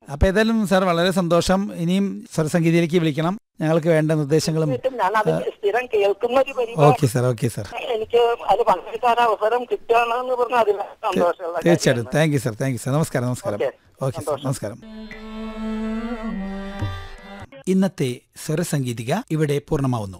അപ്പോൾ ഏതായാലും സാർ വളരെ സന്തോഷം ഇനിയും സ്വരസംഗീതയിലേക്ക് വിളിക്കണം ഞങ്ങൾക്ക് വേണ്ട നിർദ്ദേശങ്ങളും എന്നിട്ടും ഞാൻ അത് സ്ഥിരം കേൾക്കുന്ന ഒരു പരിപാടി ഓക്കെ സാർ ഓക്കെ സാർ എനിക്ക് അത് പങ്കെടുക്കാൻ അവസരം കിട്ടുകയാണെന്ന് പറഞ്ഞാൽ അതിൽ സന്തോഷമുള്ള തീർച്ചയായിട്ടും thank you sir thank you sir നമസ്കാരം നമസ്കാരം ഓക്കെ. ഓക്കെ സാർ നമസ്കാരം ഇന്നത്തെ സ്വരസംഗീതിക ഇവിടെ പൂർണ്ണമാവുന്നു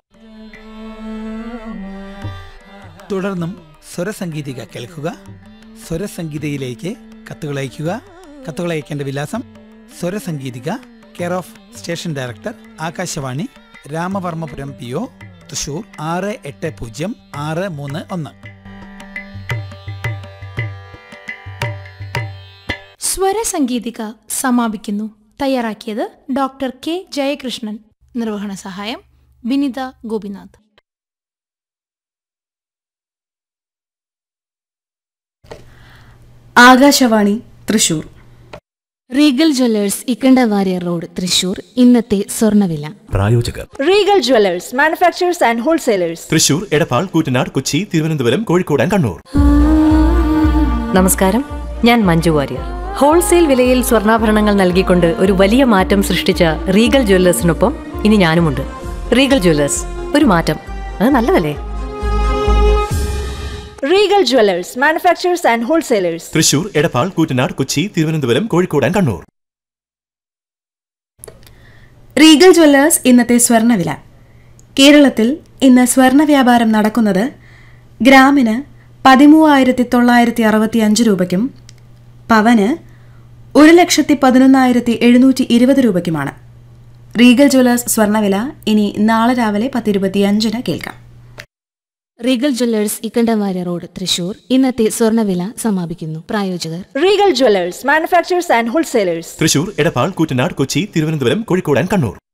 തുടർന്നും സ്വരസംഗീതിക കേൾക്കുക സ്വരസംഗീതയിലേക്ക് കത്തുകൾ അയയ്ക്കുക കത്തുകൾ അയക്കേണ്ട വിലാസം Swarasangeethika care of station director Akashvani Ramavarmapuram P O Thrissur ആറ് എട്ട് പൂജ്യം ആറ് മൂന്ന് ഒന്ന് സ്വരസംഗീതിക സമാപിക്കുന്നു തയ്യാറാക്കിയത് ഡോക്ടർ കെ ജയകൃഷ്ണൻ നിർവഹണ സഹായം Vinitha Gopinath Akashvani Thrissur Regal jewellers Ikkanda Warrier road Thrissur ഇന്നത്തെ സ്വർണ്ണവില പ്രായോജകർ Regal jewellers manufacturers and wholesalers Thrissur Edappal Koottanad Kochi Thiruvananthapuram Kozhikode and Kannur നമസ്കാരം ഞാൻ മഞ്ജു വാര്യർ ഹോൾസെയിൽ വിലയിൽ സ്വർണ്ണാഭരണങ്ങൾ നൽകിക്കൊണ്ട് ഒരു വലിയ മാറ്റം സൃഷ്ടിച്ച റീഗൽ ജ്വല്ലേഴ്സിനൊപ്പം ഇനി ഞാനുമുണ്ട് റീഗൽ ജ്വല്ലേഴ്സ് ഒരു മാറ്റം അത് നല്ലതല്ലേ Regal jewellers manufacturers and wholesalers Thrissur Edappal Koottanad Kochi Thiruvananthapuram Kozhikode and Kannur Regal jewellers ഇന്നത്തെ സ്വർണ്ണവില കേരളത്തിൽ ഇന്ന് സ്വർണ്ണ വ്യാപാരം നടക്കുന്നത് ഗ്രാമിന് പതിമൂവായിരത്തി തൊള്ളായിരത്തി അറുപത്തി അഞ്ച് രൂപയ്ക്കും പവന് ഒരു ലക്ഷത്തി പതിനൊന്നായിരത്തി എഴുന്നൂറ്റി ഇരുപത് രൂപയ്ക്കുമാണ് റീഗൽ ജ്വല്ലേഴ്സ് സ്വർണ്ണവില ഇനി നാളെ രാവിലെ പത്തിരുപത്തിയഞ്ചിന് കേൾക്കാം Regal jewellers Ikkanda Warrier road Thrissur ഇന്നത്തെ സ്വർണ്ണവില സമാപിക്കുന്നു പ്രായോജകർ Regal jewellers manufacturers and wholesalers Thrissur Edappal Koottanad Kochi Thiruvananthapuram Kozhikode and Kannur